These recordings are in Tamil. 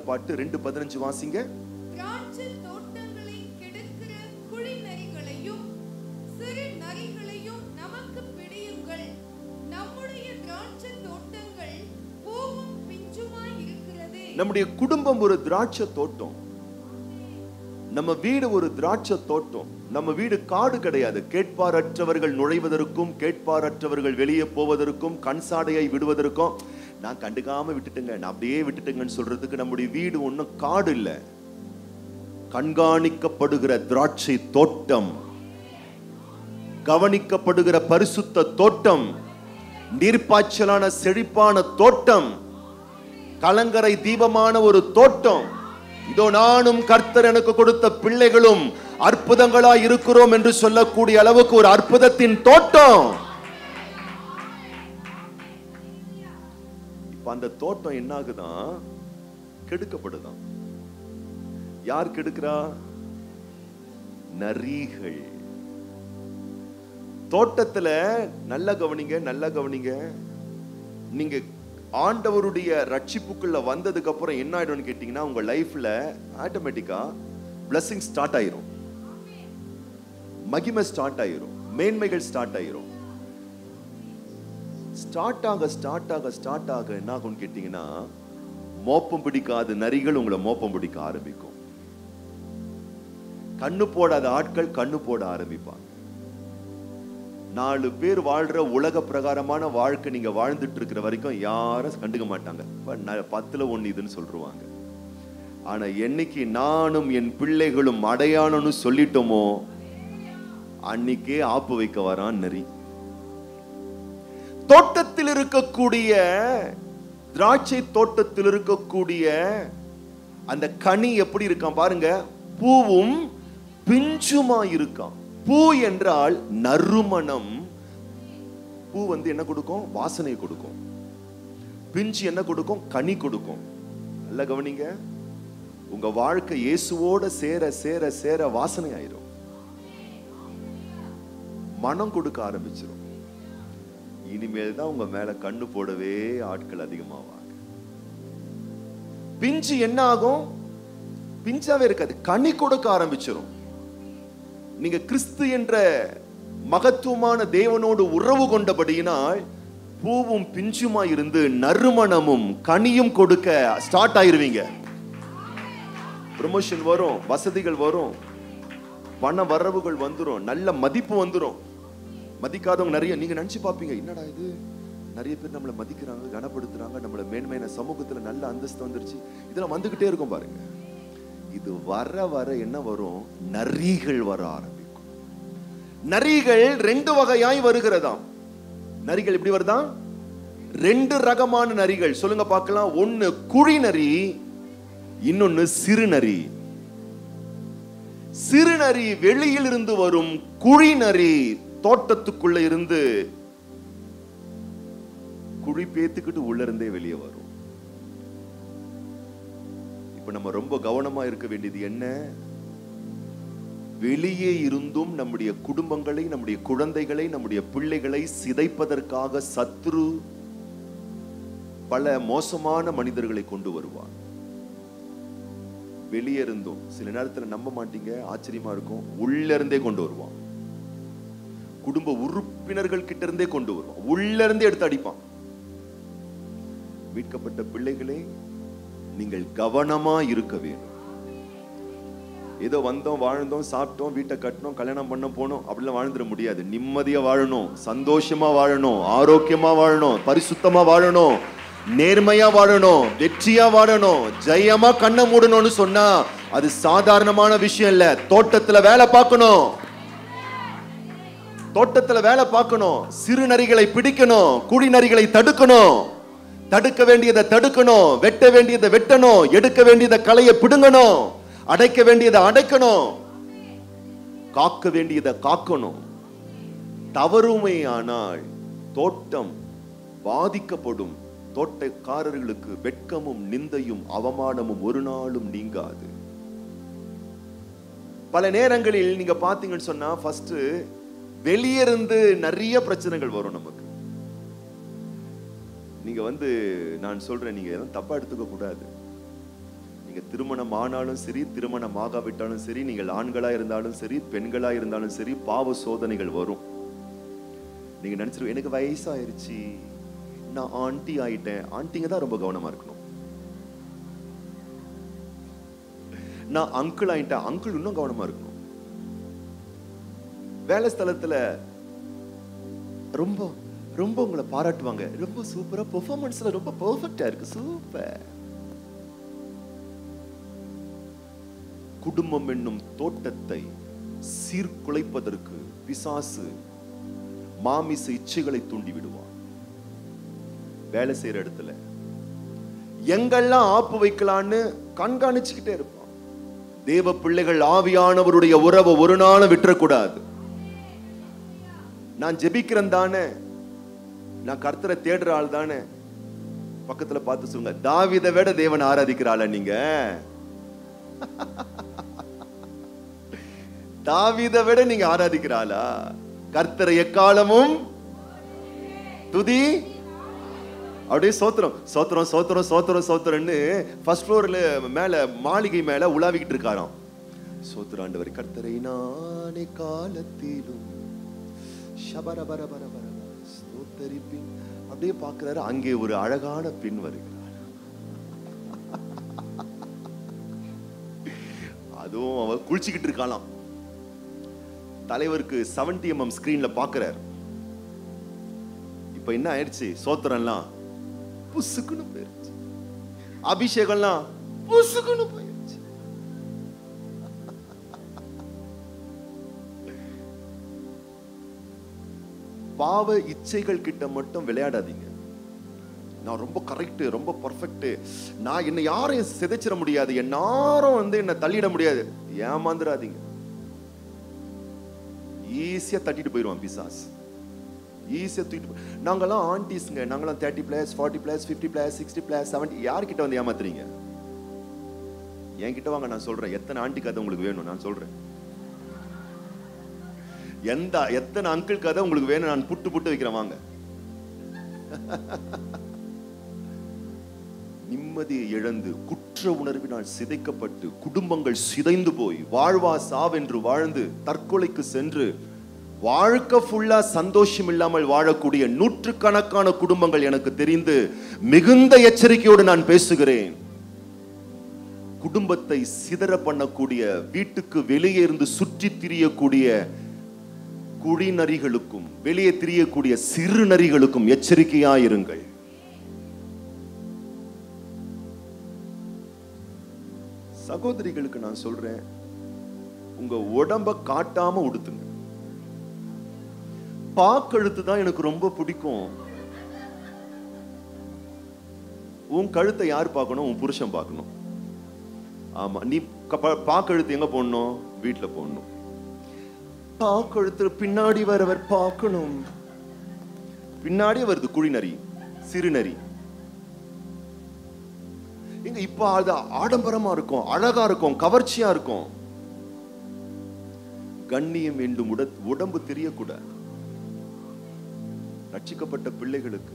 பாட்டு ரெண்டு பதினஞ்சு வாசிங்க திராட்சை தோட்டங்களை கெடுக்கிற குழி நரிகளையும் சிறு நரிகளையும் நமக்கு பிடியுங்கள் நம்முடைய திராட்சை தோட்டங்கள் பூவும் பிஞ்சுமாய் இருக்கிறதே நம்முடைய குடும்பம் ஒரு திராட்சை தோட்டம் நம்ம வீடு ஒரு திராட்சை தோட்டம் நம்ம வீடு காடு கிடையாது கேட்பாரற்றவர்கள் நுழைவதற்கும் கேட்பாரற்றவர்கள் வெளியே போவதற்கும் கண்சாடையை விடுவதற்கும் நான் கண்டுக்காம விட்டுட்டுங்க நான் அப்படியே விட்டுட்டுங்கன்னு சொல்றதுக்கு நம்முடைய வீடு ஒண்ணும் காடு இல்ல கண்காணிக்கப்படுகிற திராட்சை தோட்டம் கவனிக்கப்படுகிற பரிசுத்த தோட்டம் நீர்ப்பாய்ச்சலான செழிப்பான தோட்டம் கலங்கரை தீபமான ஒரு தோட்டம் இதோ நானும் கர்த்தர் எனக்கு கொடுத்த பிள்ளைகளும் அற்புதங்களா இருக்கிறோம் என்று சொல்லக்கூடிய அளவுக்கு ஒரு அற்புதத்தின் தோட்டம் இப்ப அந்த தோட்டம் என்ன ஆகுதான் கெடுக்கப்படுதான் யார் கெடுக்கிறா நரிகள் தோட்டத்துல நல்லா கவனிங்க நல்லா கவனிங்க நீங்க ஆண்டவருடைய ரட்சிப்புக்குள்ள வந்ததுக்கு அப்புறம் என்ன ஆயிடும்னு கேட்டீங்கன்னா உங்க லைஃப்ல ஆட்டோமேட்டிக்கா blessing ஸ்டார்ட் ஆயிரும் மகிமை ஸ்டார்ட் ஆயிரும் மேன்மைகள் ஸ்டார்ட் ஆயிரும் ஸ்டார்ட் ஆக ஸ்டார்ட் ஆக ஸ்டார்ட் ஆக என்ன ஆகும்னு கேட்டீங்கன்னா மோப்பம் பிடிக்காத நரிகள் உங்களை மோப்பம் பிடிக்க ஆரம்பிக்கும் கண்ணு போடாத ஆட்கள் கண்ணு போட ஆரம்பிப்பாங்க நாலு பேர் வாழ்ற உலக பிரகாரமான வாழ்க்கை நீங்க வாழ்ந்துட்டு இருக்கிற வரைக்கும் யாரும் கண்டுக்க மாட்டாங்க இப்ப ந- பத்துல ஒண்ணு இதுன்னு சொல்லிருவாங்க ஆனா என்னைக்கு நானும் என் பிள்ளைகளும் அடையாளம்னு சொல்லிட்டோமோ அன்னைக்கே ஆப்பு வைக்க வரான் நரி தோட்டத்தில் இருக்கக்கூடிய திராட்சை தோட்டத்தில் இருக்கக்கூடிய அந்த கனி எப்படி இருக்கான் பாருங்க பூவும் பிஞ்சுமா இருக்கான் பூ என்றால் நறுமணம் பூ வந்து என்ன கொடுக்கும் வாசனை கொடுக்கும் பிஞ்சு என்ன கொடுக்கும் கனி கொடுக்கும் நல்லா கவனிங்க உங்க வாழ்க்கை இயேசுவோட சேர சேர சேர வாசனை ஆயிரும் மனம் கொடுக்க ஆரம்பிச்சிரும் இனிமேல் தான் உங்க மேல கண்ணு போடவே ஆட்கள் அதிகமாவாங்க பிஞ்சு என்ன ஆகும் பிஞ்சாவே இருக்காது கனி கொடுக்க ஆரம்பிச்சிரும் நீங்க கிறிஸ்து என்ற மகத்துவமான தேவனோடு உறவு கொண்டபடியினால் பூவும் பிஞ்சுமா இருந்து நறுமணமும் கனியும் கொடுக்க ஸ்டார்ட் ஆயிருவீங்க ப்ரமோஷன் வரும் வசதிகள் வரும் பண வரவுகள் வந்துரும் நல்ல மதிப்பு வந்துரும் மதிக்காதவங்க நிறைய நீங்க நினைச்சு பார்ப்பீங்க என்னடா இது நிறைய பேர் நம்மளை மதிக்கிறாங்க கனப்படுத்துறாங்க நம்மள மேன்மையான சமூகத்துல நல்ல அந்தஸ்து வந்துருச்சு இதெல்லாம் வந்துகிட்டே இருக்கும் பாருங்க இது வர வர என்ன வரும் நரிகள் வர ஆரம்பிக்கும் நரிகள் ரெண்டு வகையாய் வருகிறதாம் நரிகள் எப்படி வருதா ரெண்டு ரகமான நரிகள் சொல்லுங்க பார்க்கலாம் ஒண்ணு குழி நரி இன்னொன்னு சிறுநரி சிறுநரி வெளியில் இருந்து வரும் குழி நரி தோட்டத்துக்குள்ள இருந்து குழி பேத்துக்கிட்டு உள்ள இருந்தே வெளியே வரும் இப்ப நம்ம ரொம்ப கவனமா இருக்க வேண்டியது என்ன வெளியே இருந்தும் நம்முடைய குடும்பங்களை நம்முடைய குழந்தைகளை நம்முடைய பிள்ளைகளை சிதைப்பதற்காக சத்ரு பல மோசமான மனிதர்களை கொண்டு வருவார் வெளியே இருந்தும் சில நேரத்துல நம்ப மாட்டீங்க ஆச்சரியமா இருக்கும் உள்ள இருந்தே கொண்டு வருவான் குடும்ப உறுப்பினர்கள் கிட்ட இருந்தே கொண்டு வருவான் உள்ள இருந்தே எடுத்து அடிப்பான் மீட்கப்பட்ட பிள்ளைகளே நீங்கள் கவனமா இருக்க வேண்டும் ஏதோ வந்தோம் வாழ்ந்தோம் சாப்பிட்டோம் வீட்டை கட்டினோம் கல்யாணம் பண்ண போனோம் அப்படிலாம் வாழ்ந்துட முடியாது நிம்மதியா வாழணும் சந்தோஷமா வாழணும் ஆரோக்கியமா வாழணும் பரிசுத்தமா வாழணும் நேர்மையா வாழணும் வெற்றியா வாழணும் ஜெயமா கண்ணை மூடணும்னு சொன்னா அது சாதாரணமான விஷயம் இல்ல தோட்டத்துல வேலை பார்க்கணும் தோட்டத்துல வேலை பார்க்கணும் சிறு நரிகளை பிடிக்கணும் குடி நரிகளை தடுக்கணும் தடுக்க வேண்டியதை தடுக்கணும் வெட்ட வேண்டியதை வெட்டணும் எடுக்க வேண்டியதை களையை பிடுங்கணும் அடைக்க வேண்டியதை அடைக்கணும் காக்க வேண்டியதை காக்கணும் தவறுமையானால் தோட்டம் பாதிக்கப்படும் தோட்டக்காரர்களுக்கு வெட்கமும் நிந்தையும் அவமானமும் ஒரு நாளும் நீங்காது பல நேரங்களில் நீங்க பாத்தீங்கன்னு சொன்னா ஃபர்ஸ்ட் வெளியே இருந்து நிறைய பிரச்சனைகள் வரும் நமக்கு நீங்க வந்து நான் சொல்றேன் நீங்க எதுவும் தப்பா எடுத்துக்க கூடாது நீங்க திருமணம் ஆனாலும் சரி திருமணம் ஆகாவிட்டாலும் சரி நீங்கள் ஆண்களா இருந்தாலும் சரி பெண்களா இருந்தாலும் சரி பாவ சோதனைகள் வரும் நீங்க நினைச்சிருக்க எனக்கு வயசாயிருச்சு நான் ஆண்டி ஆயிட்டேன் ஆண்டிங்க தான் ரொம்ப கவனமா இருக்கணும் நான் அங்கிள் ஆயிட்டேன் அங்கிள் இன்னும் கவனமா இருக்கணும் வேலை ஸ்தலத்துல ரொம்ப ரொம்ப உங்களை பாராட்டுவாங்க ரொம்ப சூப்பரா பெர்ஃபார்மன்ஸ்ல ரொம்ப பெர்ஃபெக்ட்டா இருக்கு சூப்பர் குடும்பம் என்னும் தோட்டத்தை சீர்குலைப்பதற்கு பிசாசு மாமிச இச்சைகளை தூண்டி விடுவான் வேலை செய்யற இடத்துல எங்கெல்லாம் ஆப்பு வைக்கலான்னு கண்காணிச்சுக்கிட்டே இருப்பான் தேவ பிள்ளைகள் ஆவியானவருடைய உறவை ஒரு நாளும் விட்டுறக்கூடாது நான் ஜெபிக்கிறேன் தானே நான் கர்த்தரை தேடுற ஆள் தானே பக்கத்துல பார்த்து சொல்லுங்க தாவிதை விட தேவன் ஆராதிக்கிற ஆளா நீங்க தாவிதை விட நீங்க ஆராதிக்கிற ஆளா கர்த்தரை எக்காலமும் துதி அப்படியே சோத்திரம் சோத்திரம் சோத்திரம் சோத்திரம் சோத்திரம்னு ஃபர்ஸ்ட் ஃப்ளோர்ல மேல மாளிகை மேல உலாவிக்கிட்டு இருக்காராம் சோத்திராண்டவர் கர்த்தரை நானே காலத்திலும் ஷபரபரபரபரபர ஸ்தோத்தரிப்பின் அப்படியே பார்க்கிறாரு அங்கே ஒரு அழகான பெண் வருகிறார் அதுவும் அவ குளிச்சுக்கிட்டு இருக்காளாம் தலைவருக்கு 70 எம்எம் ஸ்கிரீன்ல பாக்குறார் இப்ப என்ன ஆயிடுச்சு சோத்திரம்லாம் புசுக்குன்னு போயிருச்சு அபிஷேகம்லாம் புசுக்குன்னு போயிருச்சு பாவ இச்சைகள் கிட்ட மட்டும் விளையாடாதீங்க நான் ரொம்ப கரெக்ட் ரொம்ப பர்ஃபெக்ட் நான் என்ன யாரையும் சிதைச்சிட முடியாது எல்லாரும் வந்து என்ன தள்ளிட முடியாது ஏமாந்துடாதீங்க ஈஸியா தட்டிட்டு போயிடுவான் பிசாஸ் ஈஸியா தூக்கிட்டு போய் நாங்கெல்லாம் ஆண்டிஸ்ங்க நாங்கெல்லாம் thirty plus forty plus fifty plus sixty plus seventy யார்கிட்ட வந்து ஏமாத்துறீங்க என்கிட்ட வாங்க நான் சொல்றேன் எத்தனை ஆண்டி கதை உங்களுக்கு வேணும் நான் சொல்றேன் எந்த எத்தனை அங்கிள் கதை உங்களுக்கு வேணும் நான் புட்டு புட்டு வைக்கிறேன் வாங்க நிம்மதியை இழந்து குற்ற உணர்வினால் சிதைக்கப்பட்டு குடும்பங்கள் சிதைந்து போய் வாழ்வா சாவென்று வாழ்ந்து தற்கொலைக்கு சென்று வாழ்க்கை ஃபுல்லா சந்தோஷம் இல்லாமல் வாழக்கூடிய நூற்றுக்கணக்கான குடும்பங்கள் எனக்கு தெரிந்து மிகுந்த எச்சரிக்கையோடு நான் பேசுகிறேன் குடும்பத்தை சிதற பண்ணக்கூடிய வீட்டுக்கு வெளியே இருந்து சுற்றி திரியக்கூடிய குழிநரிகளுக்கும் வெளியே திரியக்கூடிய சிறு நரிகளுக்கும் எச்சரிக்கையாயிருங்கள் சகோதரிகளுக்கு நான் சொல்றேன் உங்க உடம்ப காட்டாம உடுத்துங்க பாக்கழுத்து தான் எனக்கு ரொம்ப பிடிக்கும் உன் கழுத்தை யார் பார்க்கணும் உன் புருஷன் பார்க்கணும் ஆமா நீ க- பா- பாக்கழுத்து எங்க போடணும் வீட்டுல போடணும் பாக்கழுத்து பின்னாடி வரவர் பார்க்கணும் பின்னாடி வருது குழிநரி சிறுநரி எங்க இப்ப அது ஆடம்பரமா இருக்கும் அழகா இருக்கும் கவர்ச்சியா இருக்கும் கண்ணியம் வேண்டும் உட உடம்பு தெரியக்கூடாது ரட்சிக்கப்பட்ட பிள்ளைகளுக்கு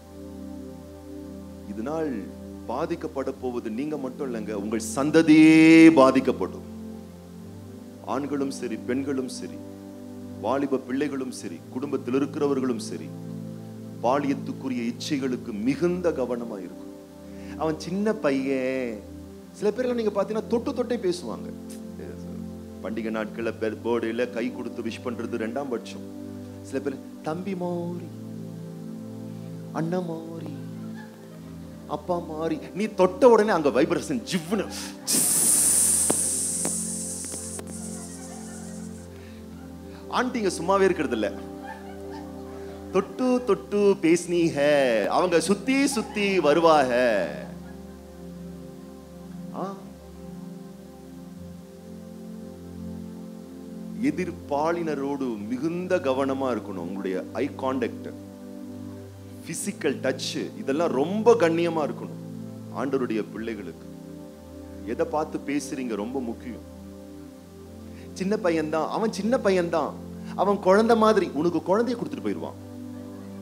இதனால் பாதிக்கப்பட போவது நீங்க மட்டும் இல்லைங்க உங்கள் சந்ததியே பாதிக்கப்படும் ஆண்களும் சரி பெண்களும் சரி வாலிப பிள்ளைகளும் சரி குடும்பத்தில் இருக்கிறவர்களும் சரி பாலியத்துக்குரிய இச்சைகளுக்கு மிகுந்த கவனமா இருக்கும் அவன் சின்ன பையன் சில பேர்லாம் நீங்க பாத்தீங்கன்னா தொட்டு தொட்டே பேசுவாங்க பண்டிகை நாட்கள்ல போர்டுல கை கொடுத்து விஷ் பண்றது ரெண்டாம் பட்சம் சில பேர் தம்பி மாறி அண்ணன் மாறி அப்பா மாறி நீ தொட்ட உடனே அங்க வைப்ரேஷன் ஜிவ்னு ஆண்டிங்க சும்மாவே இருக்கிறது இல்ல தொட்டு தொட்டு பேசினீக அவங்க சுத்தி சுத்தி வருவாக ஆ. எதிர்ப்பாளினரோடு மிகுந்த கவனமா இருக்கணும் உங்களுடைய ஐ கான்டாக்ட் பிசிக்கல் டச் இதெல்லாம் ரொம்ப கண்ணியமா இருக்கணும் ஆண்டவருடைய பிள்ளைகளுக்கு எதை பார்த்து பேசுறீங்க ரொம்ப முக்கியம் சின்ன பையன்தான் அவன் சின்ன பையன்தான் அவன் குழந்தை மாதிரி உனக்கு குழந்தைய கொடுத்துட்டு போயிடுவான்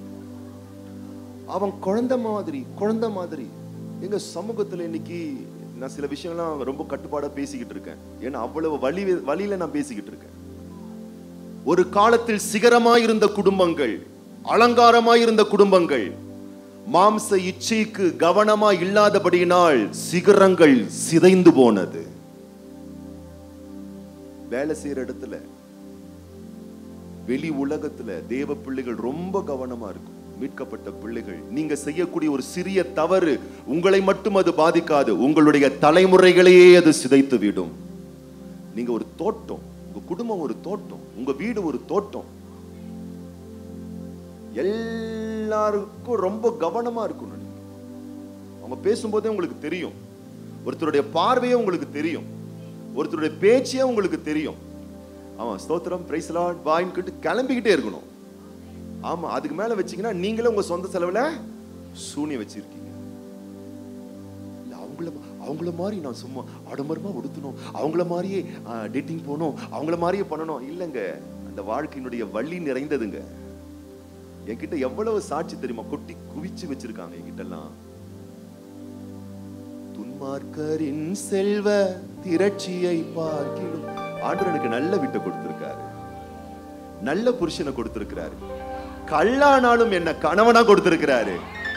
அவன் குழந்தை மாதிரி குழந்தை மாதிரி எங்க சமூகத்துல இன்னைக்கு நான் சில விஷயம்லாம் ரொம்ப கட்டுப்பாடா பேசிக்கிட்டு இருக்கேன் ஏன்னா அவ்வளவு வலி வழியில நான் பேசிக்கிட்டு இருக்கேன் ஒரு காலத்தில் சிகரமாயிருந்த குடும்பங்கள் அலங்காரமாயிருந்த குடும்பங்கள் மாம்ச இச்சைக்கு கவனமா இல்லாதபடியினால் சிகரங்கள் சிதைந்து போனது வேலை செய்யற இடத்துல வெளி உலகத்துல தேவ பிள்ளைகள் ரொம்ப கவனமா இருக்கும் மீட்கப்பட்ட பிள்ளைகள் நீங்க செய்யக்கூடிய ஒரு சிறிய தவறு உங்களை மட்டும் அது பாதிக்காது உங்களுடைய தலைமுறைகளையே அது சிதைத்து விடும் நீங்க ஒரு தோட்டம் உங்க குடும்பம் ஒரு தோட்டம் உங்க வீடு ஒரு தோட்டம் எல்லாருக்கும் ரொம்ப கவனமா இருக்கணும் நீங்க. அவங்க பேசும்போதே உங்களுக்கு தெரியும் ஒருத்தருடைய பார்வையே உங்களுக்கு தெரியும் ஒருத்தருடைய பேச்சே உங்களுக்கு தெரியும் அவன் ஸ்தோத்திரம் பிரைஸ் லார்ட் வாங்கிட்டு கிளம்பிக்கிட்டே இருக்கணும் ஆமா அதுக்கு மேல வச்சீங்கன்னா நீங்களே உங்க சொந்த செலவுல சூனிய வச்சிருக்கீங்க இல்ல அவங்கள அவங்கள மாதிரி நான் சும்மா ஆடம்பரமா உடுத்தணும் அவங்கள மாதிரியே டேட்டிங் போகணும் அவங்கள மாதிரியே பண்ணணும் இல்லைங்க அந்த வாழ்க்கையினுடைய வள்ளி நிறைந்ததுங்க என்கிட்ட எவ்வளவு சாட்சி தெரியுமா கொட்டி குவிச்சு வச்சிருக்காங்க என்கிட்ட எல்லாம் துன்மார்க்கரின் செல்வ திரட்சியை பார்க்கிலும் ஆண்டவர் எனக்கு நல்ல வீட்டை கொடுத்திருக்காரு நல்ல புருஷனை கொடுத்திருக்கிறாரு கல்லானாலும் என்ன கணவனா கொடுத்திருக்கிறாரு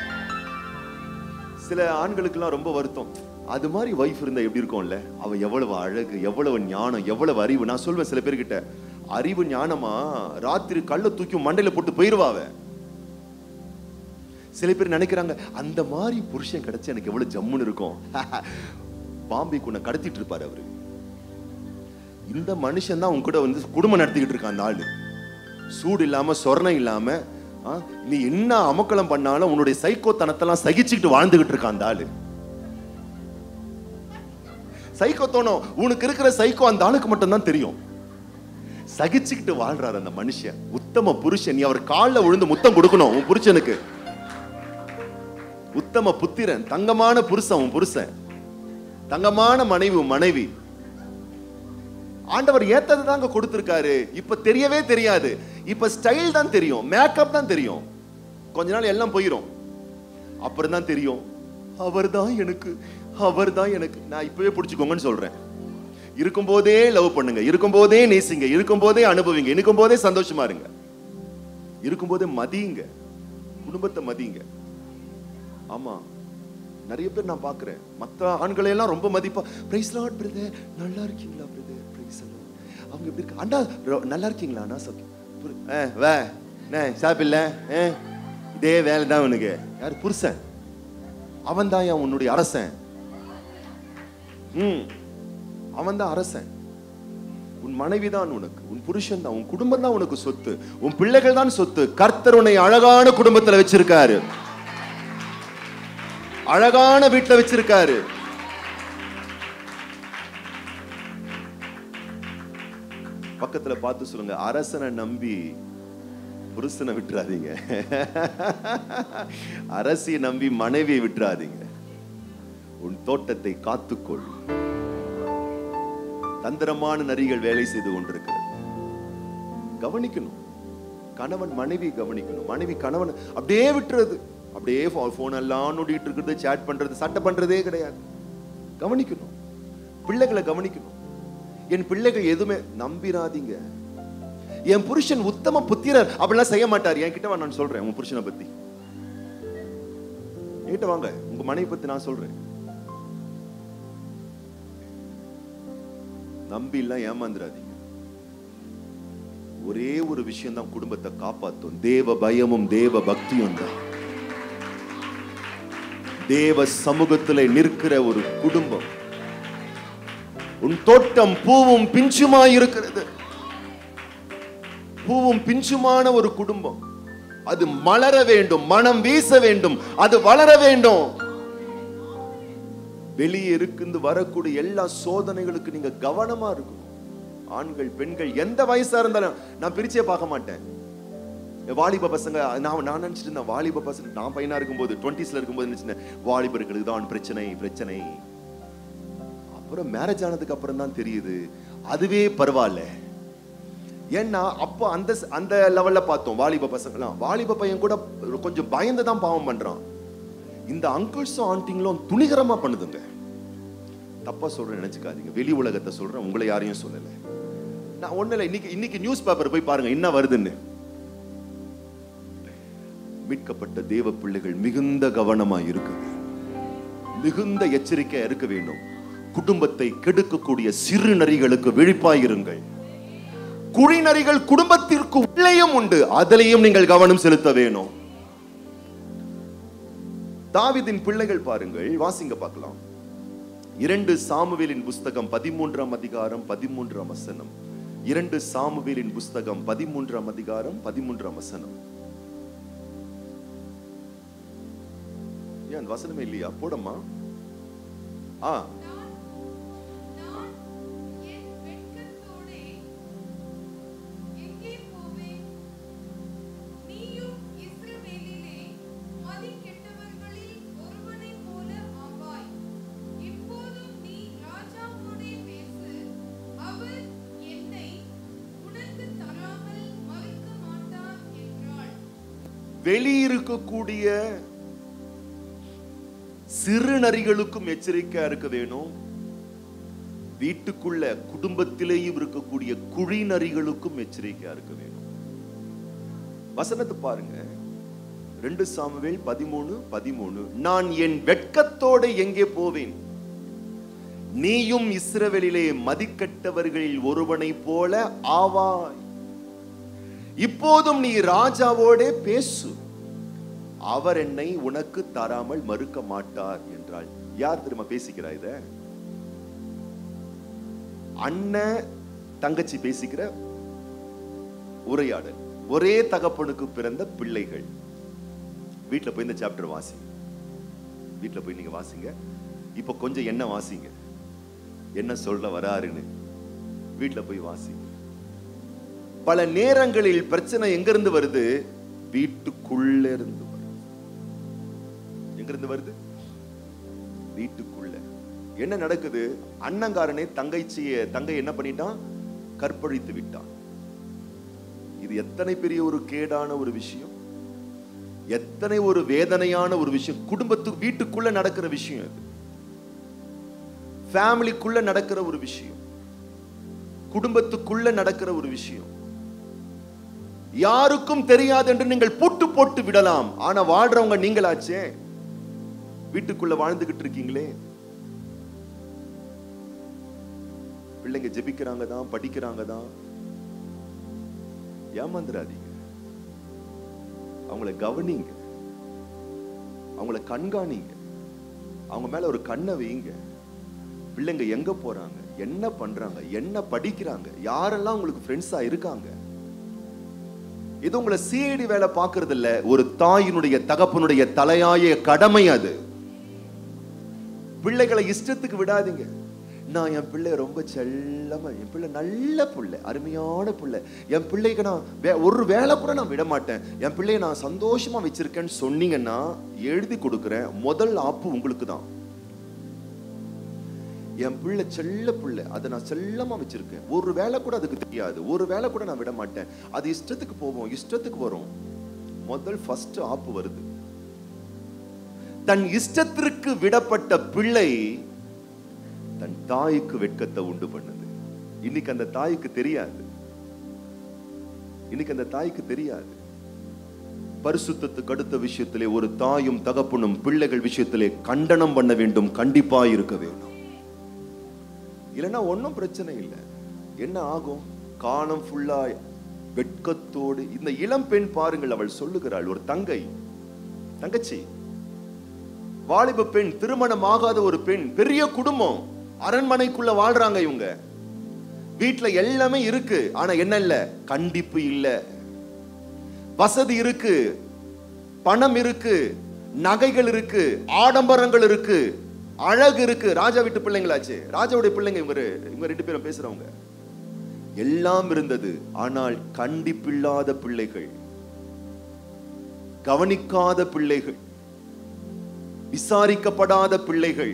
சில ஆண்களுக்கெல்லாம் ரொம்ப வருத்தம் அது மாதிரி வைஃப் இருந்தா எப்படி இருக்கும்ல அவ எவ்வளவு அழகு எவ்வளவு ஞானம் எவ்வளவு அறிவு நான் சொல்வேன் சில பேர்கிட்ட அறிவு ஞானமா ராத்திரி கல்ல தூக்கி மண்டையில போட்டு போயிருவா அவ சில பேர் நினைக்கிறாங்க அந்த மாதிரி புருஷன் கிடைச்சு எனக்கு எவ்வளவு ஜம்முன்னு இருக்கும் பாம்பே உன்னை கடத்திட்டு இருப்பாரு அவரு இந்த மனுஷன் தான் உன் கூட வந்து குடும்பம் நடத்திக்கிட்டு இருக்கான் அந்த ஆளு சூடு இல்லாம சொர்ணம் இல்லாம ஆ, நீ என்ன அமக்கலம் பண்ணாலும் உன்னுடைய சைக்கோத்தனத்தெல்லாம் சகிச்சுக்கிட்டு வாழ்ந்துகிட்டு இருக்கான் அந்த ஆளு சைக்கோத்தனம் உனக்கு இருக்கிற சைக்கோ அந்த ஆளுக்கு மட்டும்தான் தெரியும் சகிச்சுக்கிட்டு வாழ்றாரு அந்த மனுஷன் உத்தம புருஷன் நீ அவர் காலில் விழுந்து முத்தம் கொடுக்கணும் உன் புருஷனுக்கு உத்தம புத்திரன் தங்கமான புருஷன் உன் புருஷன் தங்கமான மனைவி உன் மனைவி ஆண்டவர் ஏத்தது தாங்க கொடுத்திருக்காரு இப்ப தெரியவே தெரியாது இப்ப ஸ்டைல் தான் தெரியும் மேக்கப் தான் தெரியும் கொஞ்ச நாள் எல்லாம் போயிரும் அப்புறம் தான் தெரியும் அவர் தான் எனக்கு அவர் தான் எனக்கு நான் இப்பவே பிடிச்சுக்கோங்கன்னு சொல்றேன் இருக்கும்போதே லவ் பண்ணுங்க இருக்கும்போதே நேசிங்க இருக்கும்போதே அனுபவிங்க இருக்கும்போதே சந்தோஷமா இருங்க இருக்கும்போதே மதியுங்க குடும்பத்தை மதியுங்க ஆமா நிறைய பேர் நான் பார்க்கிறேன் மத்த ஆண்களை எல்லாம் ரொம்ப மதிப்பா பிரைஸ் லார்ட் பிரதர் நல்லா இருக்கீங்களா பிரதர் பிரைஸ் அவங்க எப்படி இருக்கு அண்ணா ரொ- நல்லா இருக்கீங்களா அண்ணா சோக்கி வே நே சாப்பிடல ஏ, இதே வேலை தான் உனக்கு யார் புருஷன் அவன் தான் என் உன்னுடைய அரசன் ம் அவன் தான் அரசன் உன் மனைவி தான் உனக்கு உன் புருஷன் தான் உன் குடும்பம் தான் உனக்கு சொத்து உன் பிள்ளைகள் தான் சொத்து கர்த்தர் உன்னை அழகான குடும்பத்துல வச்சிருக்காரு அழகான வீட்டுல வச்சிருக்காரு பக்கத்துல பார்த்து சொல்லுங்க அரசனை நம்பி புருஷனை விட்டுறாதீங்க அரசியை நம்பி மனைவியை விட்டுறாதீங்க உன் தோட்டத்தை காத்துக்கொள் தந்திரமான நரிகள் வேலை செய்து கொண்டிருக்கிறது கவனிக்கணும் கணவன் மனைவி கவனிக்கணும் மனைவி கணவன் அப்படியே விட்டுறது அப்படியே போன் எல்லாம் நோண்டிட்டு இருக்கிறது சேட் பண்றது சட்டை பண்றதே கிடையாது கவனிக்கணும் பிள்ளைகளை கவனிக்கணும் என் பிள்ளைகள் எதுவுமே நம்பிராதீங்க என் புருஷன் உத்தம புத்திரர் அப்படிலாம் செய்ய மாட்டார் என்கிட்ட வா நான் சொல்றேன் உன் புருஷனை பத்தி என்கிட்ட வாங்க உங்க மனைவி பத்தி நான் சொல்றேன் நம்பி எல்லாம் ஏமாந்துடாதீங்க ஒரே ஒரு விஷயம் தான் குடும்பத்தை காப்பாத்தும் தேவ பயமும் தேவ பக்தியும் தான் தேவ சமூகத்திலே நிற்கிற ஒரு குடும்பம் உன் தோட்டம் பூவும் பிஞ்சுமாய் இருக்கிறது பூவும் பிஞ்சுமான ஒரு குடும்பம் அது மலர வேண்டும் மனம் வீச வேண்டும் அது வளர வேண்டும் வெளியே இருந்து வரக்கூடிய எல்லா சோதனைகளுக்கு நீங்க கவனமா இருக்கணும் ஆண்கள் பெண்கள் எந்த வயசா இருந்தாலும் நான் பிரிச்சே பார்க்க மாட்டேன் வாலிப பசங்க நான் நான் நினைச்சிட்டு இருந்தேன் வாலிப பசங்க நான் பையனா இருக்கும்போது டுவெண்ட்டிஸ்ல இருக்கும்போது நினைச்சிட்டேன் வாலிபர்களுக்கு தான் பிரச்சனை பிரச்சனை அப்புறம் மேரேஜ் ஆனதுக்கு அப்புறம் தான் தெரியுது அதுவே பரவாயில்ல ஏன்னா அப்போ அந்த அந்த லெவல்ல பார்த்தோம் வாலிப பசங்களாம் வாலிப பையன் கூட கொஞ்சம் பயந்து தான் பாவம் பண்றான் இந்த அங்கிள்ஸும் ஆண்டிங்களும் துணிகரமா பண்ணுதுங்க தப்பா சொல்றேன் நினைச்சுக்காதீங்க வெளி உலகத்தை சொல்றேன் உங்களை யாரையும் சொல்லல நான் ஒண்ணு இல்லை இன்னைக்கு இன்னைக்கு நியூஸ் பேப்பர் போய் பாருங்க என்ன வருதுன்னு மீட்கப்பட்ட தேவ பிள்ளைகள் மிகுந்த கவனமா இருக்க வேண்டும் மிகுந்த எச்சரிக்கையா இருக்க வேண்டும் குடும்பத்தை கெடுக்கக்கூடிய சிறு நரிகளுக்கு விழிப்பாயிருங்கள் குழிநரிகள் குடும்பத்திற்கு உள்ளேயும் உண்டு அதிலையும் நீங்கள் கவனம் செலுத்த வேணும் தாவிதின் பிள்ளைகள் பாருங்கள் வாசிங்க பார்க்கலாம் இரண்டு சாமுவேலின் புஸ்தகம் பதிமூன்றாம் அதிகாரம் பதிமூன்றாம் வசனம் இரண்டு சாமுவேலின் புஸ்தகம் பதிமூன்றாம் அதிகாரம் பதிமூன்றாம் வசனம் ஏன் அந்த வசனமே இல்லையா போடம்மா ஆ நான் நான் என் வெட்கத்தோடே எங்கே போவேன் நீயும் இஸ்ரவேலிலே மதிகெட்டவர்களில் ஒருவனைப் போல ஆவாய் இப்போதும் நீ ராஜாவோடே பேசு அவர் என்னை உனக்கு தராமல் மறுக்க மாட்டார் என்றாள் வெளியிருக்கக்கூடிய சிறு நரிகளுக்கும் எச்சரிக்கையா இருக்க வேணும் வீட்டுக்குள்ள குடும்பத்திலேயும் இருக்கக்கூடிய குழி நரிகளுக்கும் எச்சரிக்கையா இருக்க வேணும் வசனத்தை பாருங்க ரெண்டு சாமுவேல் பதிமூணு பதிமூணு நான் என் வெட்கத்தோட எங்கே போவேன் நீயும் இஸ்ரவேலிலே மதிக்கட்டவர்களில் ஒருவனைப் போல ஆவாய் இப்போதும் நீ ராஜாவோடே பேசு அவர் என்னை உனக்கு தராமல் மறுக்க மாட்டார் என்றாள் யார் தெரியுமா பேசிக்கிறா இத அண்ணன் தங்கச்சி பேசிக்கிற உரையாடல் ஒரே தகப்பனுக்கு பிறந்த பிள்ளைகள் வீட்ல போய் இந்த சாப்டர் வாசி வீட்ல போய் நீங்க வாசிங்க இப்ப கொஞ்சம் என்ன வாசிங்க என்ன சொல்ல வராருன்னு வீட்ல போய் வாசிங்க பல நேரங்களில் பிரச்சனை எங்க இருந்து வருது வீட்டுக்குள்ள இருந்து வருது எங்க இருந்து வருது வீட்டுக்குள்ள என்ன நடக்குது அண்ணங்காரனே தங்கைச்சிய தங்கை என்ன பண்ணிட்டான் கற்பழித்து விட்டான் இது எத்தனை பெரிய ஒரு கேடான ஒரு விஷயம் எத்தனை ஒரு வேதனையான ஒரு விஷயம் குடும்பத்துக்கு வீட்டுக்குள்ள நடக்கிற விஷயம் இது ஃபேமிலிக்குள்ள நடக்கிற ஒரு விஷயம் குடும்பத்துக்குள்ள நடக்கிற ஒரு விஷயம் யாருக்கும் தெரியாது என்று நீங்கள் பூட்டு போட்டு விடலாம் ஆனா வாழ்றவங்க நீங்களாச்சே வீட்டுக்குள்ள வாழ்ந்துகிட்டு இருக்கீங்களே பிள்ளைங்க ஜெபிக்கிறாங்க தான் படிக்கிறாங்க தான் ஏமாந்துடாதீங்க அவங்கள கவனிங்க அவங்கள கண்காணிங்க அவங்க மேல ஒரு கண்ணை வைங்க பிள்ளைங்க எங்க போறாங்க என்ன பண்றாங்க என்ன படிக்கிறாங்க யாரெல்லாம் உங்களுக்கு ஃப்ரெண்ட்ஸா இருக்காங்க இது உங்களை சிஐடி வேலை பார்க்கறது இல்ல ஒரு தாயினுடைய தகப்பனுடைய தலையாய கடமை அது பிள்ளைகளை இஷ்டத்துக்கு விடாதீங்க நான் என் பிள்ளை ரொம்ப செல்லமா என் பிள்ளை நல்ல பிள்ளை அருமையான பிள்ளை என் பிள்ளைக்கு நான் வே- ஒரு வேலை கூட நான் விட மாட்டேன் என் பிள்ளையை நான் சந்தோஷமா வச்சிருக்கேன்னு சொன்னீங்கன்னா எழுதி கொடுக்குறேன் முதல் ஆப்பு உங்களுக்கு தான் என் பிள்ளை செல்ல பிள்ளை அதை நான் செல்லமா வச்சிருக்கேன் ஒரு வேலை கூட அதுக்கு தெரியாது ஒரு வேலை கூட நான் விட மாட்டேன் அது இஷ்டத்துக்கு போவோம் இஷ்டத்துக்கு வரும் முதல் ஃபர்ஸ்ட் ஆப்பு வருது தன் இஷ்டத்திற்கு விடப்பட்ட பிள்ளை தன் தாய்க்கு வெட்கத்தை உண்டு பண்ணுது இன்னைக்கு அந்த தாய்க்கு தெரியாது இன்னைக்கு அந்த தாய்க்கு தெரியாது பரிசுத்தத்துக்கு அடுத்த விஷயத்திலே ஒரு தாயும் தகப்பனும் பிள்ளைகள் விஷயத்திலே கண்டனம் பண்ண வேண்டும் கண்டிப்பா இருக்க வேண்டும் இல்லைன்னா ஒன்றும் பிரச்சனை இல்லை என்ன ஆகும் காலம் ஃபுல்லா வெட்கத்தோடு இந்த இளம் பெண் பாருங்கள் அவள் சொல்லுகிறாள் ஒரு தங்கை தங்கச்சி வாலிப பெண் திருமணம் ஆகாத ஒரு பெண் பெரிய குடும்பம் அரண்மனைக்குள்ள வாழ்றாங்க இவங்க வீட்ல எல்லாமே இருக்கு ஆனா என்ன இல்ல கண்டிப்பு இல்ல வசதி இருக்கு பணம் இருக்கு நகைகள் இருக்கு ஆடம்பரங்கள் இருக்கு அழகு இருக்கு ராஜா வீட்டு பிள்ளைங்களாச்சு ராஜாவுடைய பிள்ளைங்க இவங்க இவங்க ரெண்டு பேரும் பேசுறவங்க எல்லாம் இருந்தது ஆனால் கண்டிப்பில்லாத பிள்ளைகள் கவனிக்காத பிள்ளைகள் விசாரிக்கப்படாத பிள்ளைகள்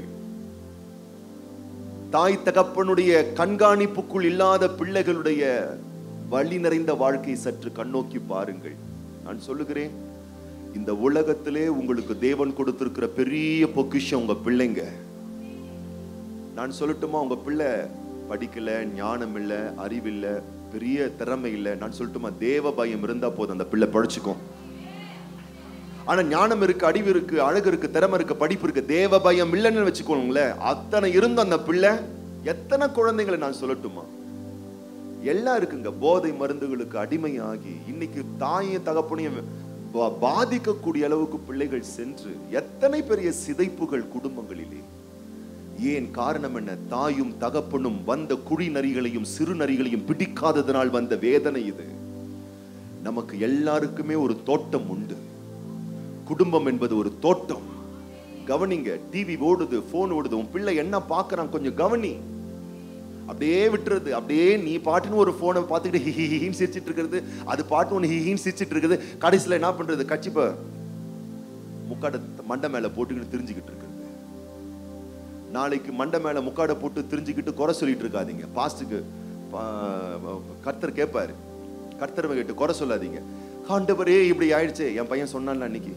தாய் தகப்பனுடைய கண்காணிப்புக்குள் இல்லாத பிள்ளைகளுடைய வழி நிறைந்த வாழ்க்கை சற்று கண்ணோக்கி பாருங்கள் நான் சொல்லுகிறேன் இந்த உலகத்திலே உங்களுக்கு தேவன் கொடுத்திருக்கிற பெரிய பொக்கிஷம் உங்க பிள்ளைங்க நான் சொல்லட்டுமா உங்க பிள்ளை படிக்கல ஞானம் இல்ல அறிவில்ல பெரிய திறமை இல்ல நான் சொல்லட்டுமா தேவ பயம் இருந்தா போதும் அந்த பிள்ளை பழிச்சுக்கும் ஆனா ஞானம் இருக்கு அறிவு இருக்கு அழகு இருக்கு திறமை இருக்கு படிப்பு இருக்கு தேவ பயம் இல்லைன்னு வச்சுக்கோங்களேன் அத்தனை இருந்த அந்த பிள்ளை எத்தனை குழந்தைங்களை நான் சொல்லட்டுமா எல்லாம் இருக்குங்க போதை மருந்துகளுக்கு அடிமையாகி இன்னைக்கு தாயும் தகப்பனையும் பா- பாதிக்கக்கூடிய அளவுக்கு பிள்ளைகள் சென்று எத்தனை பெரிய சிதைப்புகள் குடும்பங்களிலே ஏன் காரணம் என்ன தாயும் தகப்பனும் வந்த குழி நரிகளையும் சிறு நரிகளையும் பிடிக்காததனால் வந்த வேதனை இது நமக்கு எல்லாருக்குமே ஒரு தோட்டம் உண்டு குடும்பம் என்பது ஒரு தோட்டம் கவனிங்க டிவி ஓடுது போன் ஓடுது உன் பிள்ளை என்ன பார்க்கறான் கொஞ்சம் கவனி அப்படியே விட்டுறது அப்படியே நீ பாட்டுன்னு ஒரு போனை பார்த்துக்கிட்டு ஹி ஹி ஹின்னு சிரிச்சிட்டு இருக்கிறது அது பாட்டு ஒன்று ஹி ஹின்னு சிரிச்சிட்டு இருக்குது கடைசியில் என்ன பண்றது கட்சிப்ப முக்காட மண்டை மேல போட்டுக்கிட்டு தெரிஞ்சுக்கிட்டு இருக்கிறது நாளைக்கு மண்டை மேல முக்காடை போட்டு தெரிஞ்சுக்கிட்டு குறை சொல்லிட்டு இருக்காதீங்க பாஸ்டுக்கு கர்த்தர் கேட்பாரு கர்த்தர் கேட்டு குறை சொல்லாதீங்க ஆண்டவரே இப்படி ஆயிடுச்சு என் பையன் சொன்னான்ல அன்னைக்கு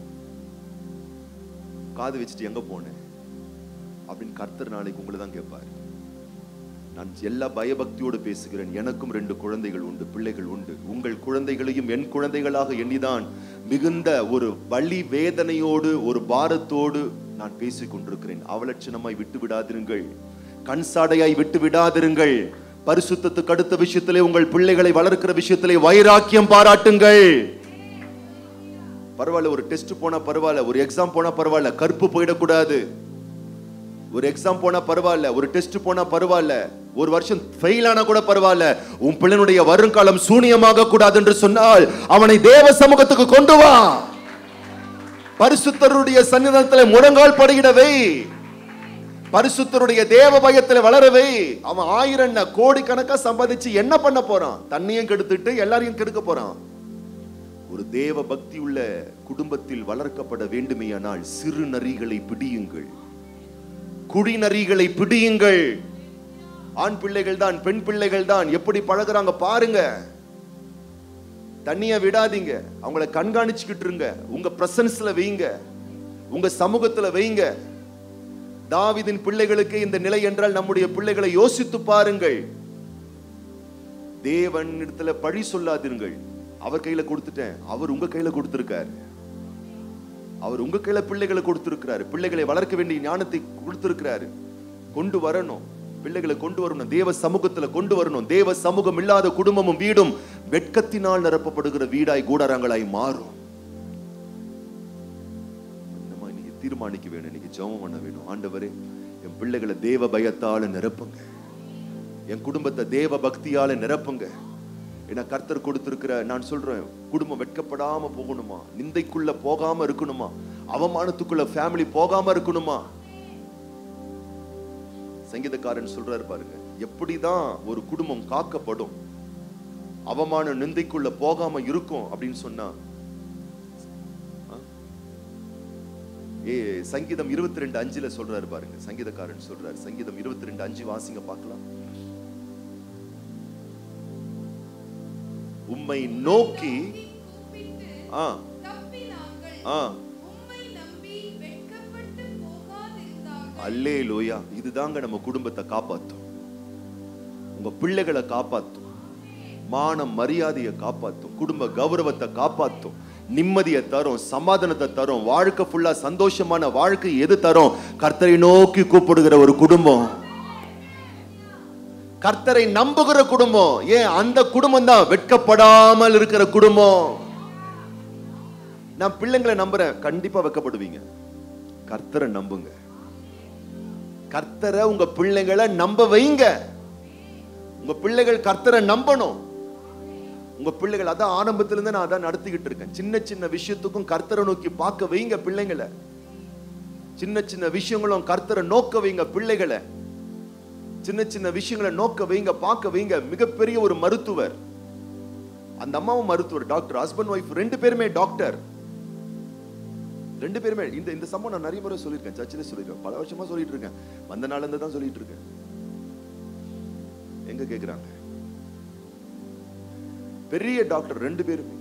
காது வச்சுட்டு எங்க போனேன் அப்படின்னு கர்த்தர் நாளைக்கு உங்களை தான் கேட்பாரு நான் எல்லா பயபக்தியோடு பேசுகிறேன் எனக்கும் ரெண்டு குழந்தைகள் உண்டு பிள்ளைகள் உண்டு உங்கள் குழந்தைகளையும் என் குழந்தைகளாக எண்ணிதான் மிகுந்த ஒரு வலி வேதனையோடு ஒரு பாரத்தோடு நான் பேசிக் கொண்டிருக்கிறேன் அவலட்சணமாய் விட்டு விடாதிருங்கள் கண்சாடையாய் விட்டு விடாதிருங்கள் பரிசுத்தத்துக்கு அடுத்த விஷயத்திலே உங்கள் பிள்ளைகளை வளர்க்கிற விஷயத்திலே வைராக்கியம் பாராட்டுங்கள் பரவாயில்ல ஒரு டெஸ்ட் போனா பரவாயில்ல ஒரு எக்ஸாம் போனா பரவாயில்ல கற்பு போயிடக்கூடாது ஒரு எக்ஸாம் போனா பரவாயில்ல ஒரு டெஸ்ட் போனா பரவாயில்ல ஒரு வருஷம் ஃபெயில் ஆனா கூட பரவாயில்ல உன் பிள்ளைனுடைய வருங்காலம் சூனியமாக கூடாது என்று சொன்னால் அவனை தேவ சமூகத்துக்கு கொண்டு வா பரிசுத்தருடைய சன்னிதானத்தில் முழங்கால் படுகிடவை பரிசுத்தருடைய தேவ பயத்தில் வளரவை அவன் ஆயிரம் கோடி கணக்கா சம்பாதிச்சு என்ன பண்ண போறான் தண்ணியும் கெடுத்துட்டு எல்லாரையும் கெடுக்க போறான் ஒரு தேவ பக்தி உள்ள குடும்பத்தில் வளர்க்கப்பட வேண்டுமேயானால் சிறு நரிகளை பிடியுங்கள் குடி நரிகளை பிடியுங்கள் ஆண் பிள்ளைகள் தான் பெண் பிள்ளைகள் தான் எப்படி பழகுறாங்க பாருங்க தண்ணிய விடாதீங்க அவங்கள கண்காணிச்சுக்கிட்டு இருங்க உங்க பிரசன்ஸ்ல வைங்க உங்க சமூகத்துல வைங்க தாவிதின் பிள்ளைகளுக்கு இந்த நிலை என்றால் நம்முடைய பிள்ளைகளை யோசித்து பாருங்கள் தேவன் இடத்துல பழி சொல்லாதீர்கள் அவர் கையில கொடுத்துட்டேன் அவர் உங்க கையில கொடுத்திருக்காரு அவர் உங்க கையில பிள்ளைகளை கொடுத்திருக்கிறாரு பிள்ளைகளை வளர்க்க வேண்டிய ஞானத்தை கொடுத்திருக்கிறாரு கொண்டு வரணும் பிள்ளைகளை கொண்டு வரணும் தேவ சமூகத்துல கொண்டு வரணும் தேவ சமூகம் இல்லாத குடும்பமும் வீடும் வெட்கத்தினால் நிரப்பப்படுகிற வீடாய் கூடாரங்களாய் மாறும் என்னம்மா இன்னைக்கு தீர்மானிக்க வேணும் இன்னைக்கு ஜெபம் பண்ண வேணும் ஆண்டவரே என் பிள்ளைகளை தேவ பயத்தால நிரப்புங்க என் குடும்பத்தை தேவ பக்தியால நிரப்புங்க ஏன்னா கர்த்தர் கொடுத்திருக்கிற நான் சொல்றேன் குடும்பம் வெட்கப்படாம போகணுமா நிந்தைக்குள்ள போகாம இருக்கணுமா அவமானத்துக்குள்ள ஃபேமிலி போகாம இருக்கணுமா சங்கீதக்காரன் சொல்றாரு பாருங்க எப்படிதான் ஒரு குடும்பம் காக்கப்படும் அவமான நிந்தைக்குள்ள போகாம இருக்கும் அப்படின்னு சொன்னா ஆ? ஏ சங்கீதம் இருபத்தி ரெண்டு அஞ்சுல சொல்றாரு பாருங்க சங்கீதக்காரன் சொல்றாரு சங்கீதம் இருபத்தி ரெண்டு அஞ்சு வாசிங்க பார்க்கலாம் உம்மை நோக்கி கூப்பிட்டு ஆ தப்பி நாங்கள் ஆ உம்மை நம்பி வெட்கப்பட்டு போகாதிருந்தார்கள் அல்லே லோயா இதுதாங்க நம்ம குடும்பத்தை காப்பாத்தும் உங்க பிள்ளைகளை காப்பாத்தும் மானம் மரியாதையை காப்பாத்தும் குடும்ப கௌரவத்தை காப்பாத்தும் நிம்மதியை தரும் சமாதானத்தை தரும் வாழ்க்கை ஃபுல்லா சந்தோஷமான வாழ்க்கை எது தரும் கர்த்தரை நோக்கி கூப்பிடுகிற ஒரு குடும்பம் கர்த்தரை நம்புகிற குடும்பம் ஏன் அந்த குடும்பம் தான் வெட்கப்படாமல் இருக்கிற குடும்பம் நான் பிள்ளைங்களை நம்புறேன் கண்டிப்பா வெட்கப்படுவீங்க கர்த்தரை நம்புங்க கர்த்தரை உங்க பிள்ளைகளை நம்ப வைங்க உங்க பிள்ளைகள் கர்த்தரை நம்பணும் உங்க பிள்ளைகள் அதான் ஆரம்பத்துல இருந்து நான் அதான் நடத்திக்கிட்டு இருக்கேன் சின்ன சின்ன விஷயத்துக்கும் கர்த்தரை நோக்கி பார்க்க வைங்க பிள்ளைங்களை சின்ன சின்ன விஷயங்களும் கர்த்தரை நோக்க வைங்க பிள்ளைகளை சின்ன சின்ன விஷயங்களை நோக்க வைங்க பார்க்க வைங்க மிகப்பெரிய ஒரு மருத்துவர் அந்த அம்மாவும் மருத்துவர் டாக்டர் ஹஸ்பண்ட் ஒய்ஃப் ரெண்டு பேருமே டாக்டர் ரெண்டு பேருமே இந்த இந்த சம்பவம் நான் நிறைய முறை சொல்லியிருக்கேன் சர்ச்சில் சொல்லியிருக்கேன் பல வருஷமா சொல்லிட்டு இருக்கேன் வந்த நாள்ல இருந்து தான் சொல்லிட்டு இருக்கேன் எங்க கேக்குறாங்க பெரிய டாக்டர் ரெண்டு பேருமே